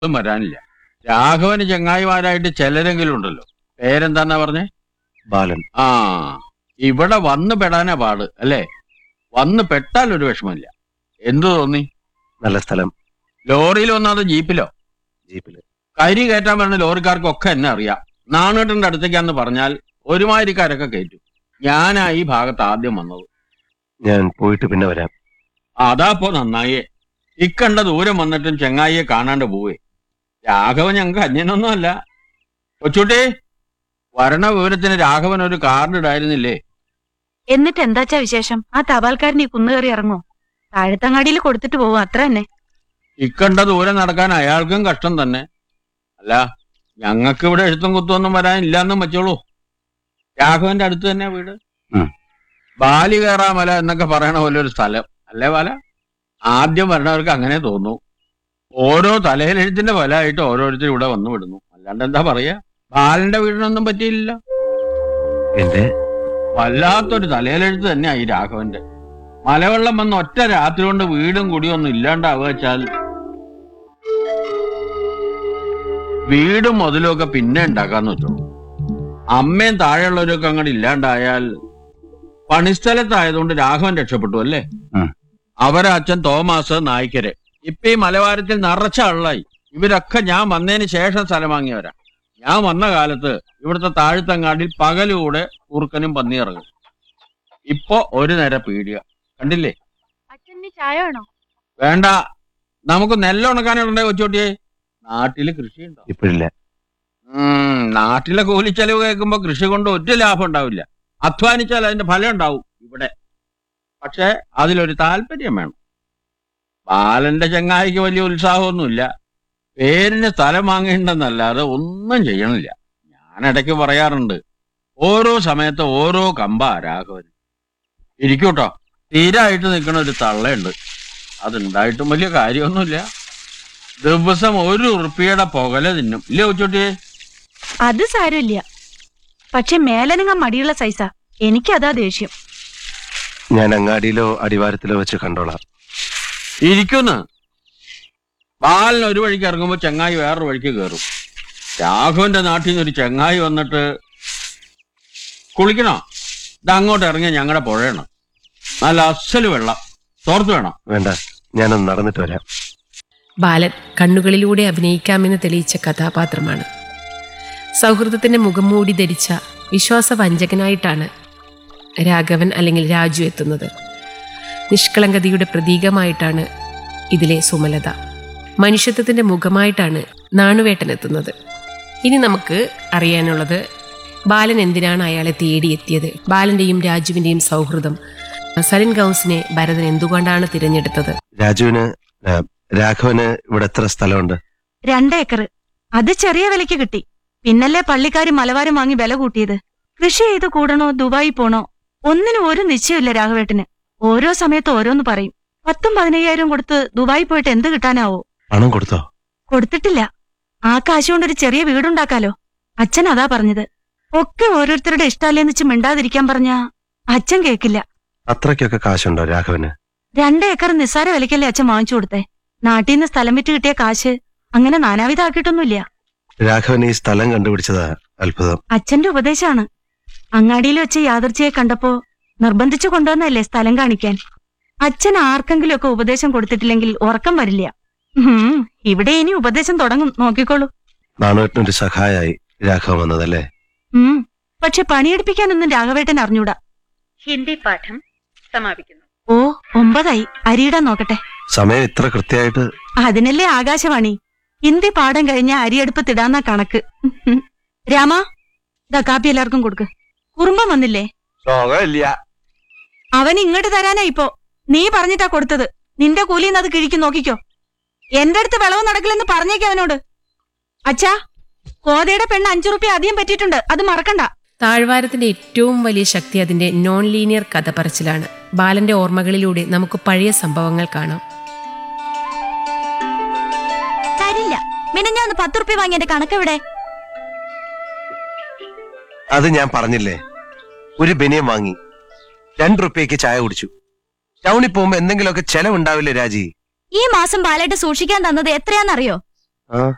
ഒന്നും വരാനില്ല രാഘവന് ചങ്ങായിമാരായിട്ട് ചിലരെങ്കിലും ഉണ്ടല്ലോ പേരെന്താന്നാ പറഞ്ഞേ ബാലൻ ആ ഇവിടെ വന്ന് പെടാനാ പാട് അല്ലേ വന്ന് പെട്ടാൽ ഒരു വിഷമമില്ല എന്തു തോന്നി നല്ല സ്ഥലം ലോറിയിൽ വന്നത് ജീപ്പിലോ ജീപ്പില് കരി കയറ്റാൻ വരുന്ന ലോറിക്കാർക്കൊക്കെ എന്നെ അറിയാം നാണേട്ടന്റെ അടുത്തേക്കാന്ന് പറഞ്ഞാൽ ഒരുമാതിരിക്കാരൊക്കെ കയറ്റും ഞാനാ ഈ ഭാഗത്ത് ആദ്യം വന്നത് ഞാൻ പോയിട്ട് പിന്നെ വരാം അതാപ്പോ നന്നായേ ഇക്കണ്ട ദൂരം വന്നിട്ടും ചെങ്ങായിയെ കാണാണ്ട് പോവേ രാഘവൻ ഞങ്ങൾക്ക് അന്യനൊന്നും അല്ല കൊച്ചുട്ടി വരണ വിവരത്തിന് രാഘവൻ ഒരു കാർഡ് ഇടായിരുന്നില്ലേ എന്നിട്ട് എന്താച്ചാ വിശേഷം ആ തപാൽക്കാരൻ ഈ കുന്നുകയറി ഇറങ്ങോ താഴത്തങ്ങാടിയിൽ കൊടുത്തിട്ട് പോവും അത്ര തന്നെ ഇക്കണ്ട ദൂരം നടക്കാൻ അയാൾക്കും കഷ്ടം തന്നെ അല്ല ഞങ്ങൾക്ക് ഇവിടെ എഴുത്തും കുത്തൊന്നും വരാനില്ലാന്നും വെച്ചോളൂ രാഘവന്റെ അടുത്ത് തന്നെ വീട് ഉം. ബാലി കയറാമല എന്നൊക്കെ പറയണ പോലെ ഒരു സ്ഥലം അല്ലേ ബാല ആദ്യം വരണവർക്ക് അങ്ങനെ തോന്നൂ ഓരോ തലയിലെഴുത്തിന്റെ ഫലമായിട്ട് ഓരോരുത്തർ ഇവിടെ വന്നു വിടുന്നു അല്ലാണ്ട് എന്താ പറയാ ബാലന്റെ വീടിനൊന്നും പറ്റിയില്ല എന്റെ വല്ലാത്തൊരു തലയിലെഴുത്ത് തന്നെയാ ഈ രാഘവന്റെ മലവെള്ളം വന്ന് ഒറ്റ രാത്രി കൊണ്ട് വീടും കുടിയൊന്നും ഇല്ലാണ്ടാവുക വെച്ചാൽ വീടും മുതലും ഒക്കെ പിന്നെ ഉണ്ടാക്കാന്ന് വെച്ചോളൂ അമ്മയും താഴെയുള്ളവരൊക്കെ അങ്ങോട്ട് ഇല്ലാണ്ടായാൽ പണിസ്ഥലത്തായതുകൊണ്ട് രാഘവൻ രക്ഷപ്പെട്ടു അല്ലേ ഉം. അവരെ അച്ഛൻ തോമാസ് നായ്ക്കര് ഇപ്പൊ ഈ മലവാരത്തിൽ നിറച്ച ആളായി ഇവരൊക്കെ ഞാൻ വന്നതിന് ശേഷം സ്ഥലം വാങ്ങിയവരാ ഞാൻ വന്ന കാലത്ത് ഇവിടുത്തെ താഴ്ത്തങ്ങാടിൽ പകലൂടെ കുറുക്കനും പന്നിയിറങ്ങും ഇപ്പൊ ഒരു നേര പീടിയ കണ്ടില്ലേ അച്ഛന് ചായ വേണോ വേണ്ട നമുക്ക് നെല്ലുണക്കാനുണ്ടേ കൊച്ചോട്ടിയെ നാട്ടില് കൃഷിയുണ്ടോ ഇപ്പോഴില്ല ഉം നാട്ടിലെ കൂലിച്ചെലവ് കേൾക്കുമ്പോ കൃഷി കൊണ്ട് ഒരു ലാഭം ഉണ്ടാവില്ല അധ്വാനിച്ചാൽ അതിന്റെ ഫലം ഉണ്ടാവും ഇവിടെ പക്ഷെ അതിലൊരു താല്പര്യം വേണം ബാലന്റെ ചങ്ങായിക്ക് വലിയ ഉത്സാഹമൊന്നുമില്ല പേരിന് സ്ഥലം വാങ്ങേണ്ടെന്നല്ലാതെ ഒന്നും ചെയ്യണില്ല ഞാൻ ഇടയ്ക്ക് പറയാറുണ്ട് ഓരോ സമയത്ത് ഓരോ കമ്പ രാഘവൻ ഇരിക്കൂട്ടോ തീരായിട്ട് നിൽക്കണ ഒരു തള്ളയുണ്ട് അതുണ്ടായിട്ടും വലിയ കാര്യമൊന്നുമില്ല ദിവസം ഒരു ഉറുപ്പിയുടെ പുകല തിന്നും ഇല്ലേ ഉച്ചോട്ടിയെ അത് സാരമില്ല പക്ഷെ മേലനങ്ങ മടിയുള്ള സൈസാ എനിക്കതാ ദേഷ്യം ഞാൻ അങ്ങാടിയിലോ അടിവാരത്തിലോ വെച്ച് കണ്ടോളാം ഇരിക്കുന്നു ബാലൻ ഒരു വഴിക്ക് ഇറങ്ങുമ്പോ ചെങ്ങായി വേറൊരു വഴിക്ക് കയറും രാഘവന്റെ നാട്ടിൽ നിന്ന് ഒരു ചെങ്ങായി വന്നിട്ട് കുളിക്കണോ ഇത് അങ്ങോട്ട് ഇറങ്ങിയ ഞങ്ങളുടെ പുഴയാണ് നല്ല അസല് വെള്ളം തോർത്ത് വേണം വേണ്ട ഞാനൊന്ന് നടന്നിട്ട് വരാം ബാലൻ കണ്ണുകളിലൂടെ അഭിനയിക്കാമെന്ന് തെളിയിച്ച കഥാപാത്രമാണ് സൗഹൃദത്തിന്റെ മുഖം മൂടി ധരിച്ച വിശ്വാസവഞ്ചകനായിട്ടാണ് രാഘവൻ അല്ലെങ്കിൽ രാജു എത്തുന്നത് നിഷ്കളങ്കതയുടെ പ്രതീകമായിട്ടാണ് ഇതിലെ സുമലത മനുഷ്യത്വത്തിന്റെ മുഖമായിട്ടാണ് നാണുവേട്ടൻ എത്തുന്നത് ഇനി നമുക്ക് അറിയാനുള്ളത് ബാലൻ എന്തിനാണ് അയാളെ തേടിയെത്തിയത് ബാലന്റെയും രാജുവിന്റെയും സൗഹൃദം സലിൻ ഗൗസിനെ ഭരതൻ എന്തുകൊണ്ടാണ് തിരഞ്ഞെടുത്തത് രാജുവിന് ആ, രാഘവന് ഇവിടെ എത്ര സ്ഥലമുണ്ട് രണ്ടേക്കർ അത് ചെറിയ വിലയ്ക്ക് കിട്ടി പിന്നല്ലേ പള്ളിക്കാരും മലവാരും വാങ്ങി വില കൂട്ടിയത് കൃഷി ചെയ്ത് കൂടണോ ദുബായി പോണോ ഒന്നിനും ഒരു നിശ്ചയമില്ല രാഘവേട്ടന് ഓരോ സമയത്ത് ഓരോന്ന് പറയും പത്തും പതിനയ്യായിരം കൊടുത്ത് ദുബായി പോയിട്ട് എന്ത് കിട്ടാനാവോ പണം കൊടുത്തോ കൊടുത്തിട്ടില്ല ആ കാശ് കൊണ്ടൊരു ചെറിയ വീടുണ്ടാക്കാലോ അച്ഛൻ അതാ പറഞ്ഞത് ഒക്കെ ഓരോരുത്തരുടെ ഇഷ്ടമല്ലേന്ന് വെച്ച് മിണ്ടാതിരിക്കാൻ പറഞ്ഞ അച്ഛൻ കേക്കില്ല അത്രയ്ക്കൊക്കെ കാശുണ്ടോ രാഘവന് രണ്ട് ഏക്കർ നിസ്സാര വിലയ്ക്കല്ലേ അച്ഛൻ വാങ്ങിച്ചു കൊടുത്തേ നാട്ടിൽ നിന്ന് സ്ഥലം വിറ്റ് കിട്ടിയ കാശ് അങ്ങനെ നാനാവിധാക്കിയിട്ടൊന്നുമില്ല രാഘവൻ ഈ സ്ഥലം കണ്ടുപിടിച്ചതാ അത്ഭുതം അച്ഛന്റെ ഉപദേശമാണ് അങ്ങാടിയിൽ വെച്ച് യാദർച്ചയെ കണ്ടപ്പോ നിർബന്ധിച്ചു കൊണ്ടുവന്നല്ലേ സ്ഥലം കാണിക്കാൻ അച്ഛൻ ആർക്കെങ്കിലുമൊക്കെ ഉപദേശം കൊടുത്തിട്ടില്ലെങ്കിൽ ഉറക്കം വരില്ല ഉം, ഇവിടെ ഇനി ഉപദേശം തുടങ്ങും നോക്കിക്കോളൂ നാണുവേട്ടനൊരു സഹായായി രാഘവൻ വന്നതല്ലേ ഉം പക്ഷെ പണിയെടുപ്പിക്കാനൊന്നും രാഘവേട്ടൻ അറിഞ്ഞൂടാ ഹിന്ദി പാഠം സമാപിക്കുന്നു ഓ ഒമ്പതായി അരിയിടാൻ നോക്കട്ടെ സമയം ഇത്ര കൃത്യമായിട്ട് അതിനല്ലേ ആകാശവാണി ഹിന്ദി പാഠം കഴിഞ്ഞ അരിയടുപ്പത്തിടാന്ന കണക്ക് ഉം. രാമ ദാ കാപ്പി എല്ലാവർക്കും കൊടുക്ക് കുറുമ്പം വന്നില്ലേ സുഖമില്ല അവൻ ഇങ്ങോട്ട് തരാനാ ഇപ്പോ നീ പറഞ്ഞിട്ടാ കൊടുത്തത് നിന്റെ കൂലിന്ന് അത് കിഴിക്കും നോക്കിക്കോ എന്റെ അടുത്ത് വിളവ് നടക്കില്ലെന്ന് പറഞ്ഞേക്ക് അവനോട് അച്ഛാ കോതയുടെ പെണ്ണ് അഞ്ചു റുപ്യ അധികം പറ്റിയിട്ടുണ്ട് അത് മറക്കണ്ട താഴ്വാരത്തിന്റെ ഏറ്റവും വലിയ ശക്തി അതിന്റെ നോൺ ലീനിയർ കഥ പറച്ചിലാണ് ബാലന്റെ ഓർമ്മകളിലൂടെ നമുക്ക് പഴയ സംഭവങ്ങൾ കാണാം തരില്ല മിനഞ്ഞാന്ന് പത്ത് റുപ്യ വാങ്ങിയ എന്റെ കണക്കെവിടെ അത് ഞാൻ പറഞ്ഞില്ലേ ഒരു ബനിയം വാങ്ങി രണ്ട് റുപ്യക്ക് ചായ കുടിച്ചു ടൗണിൽ പോകുമ്പോ എന്തെങ്കിലുമൊക്കെ ചെലവുണ്ടാവില്ലേ രാജി ഈ മാസം ബാലായിട്ട് സൂക്ഷിക്കാൻ തന്നത് എത്രയാന്നറിയോ ആ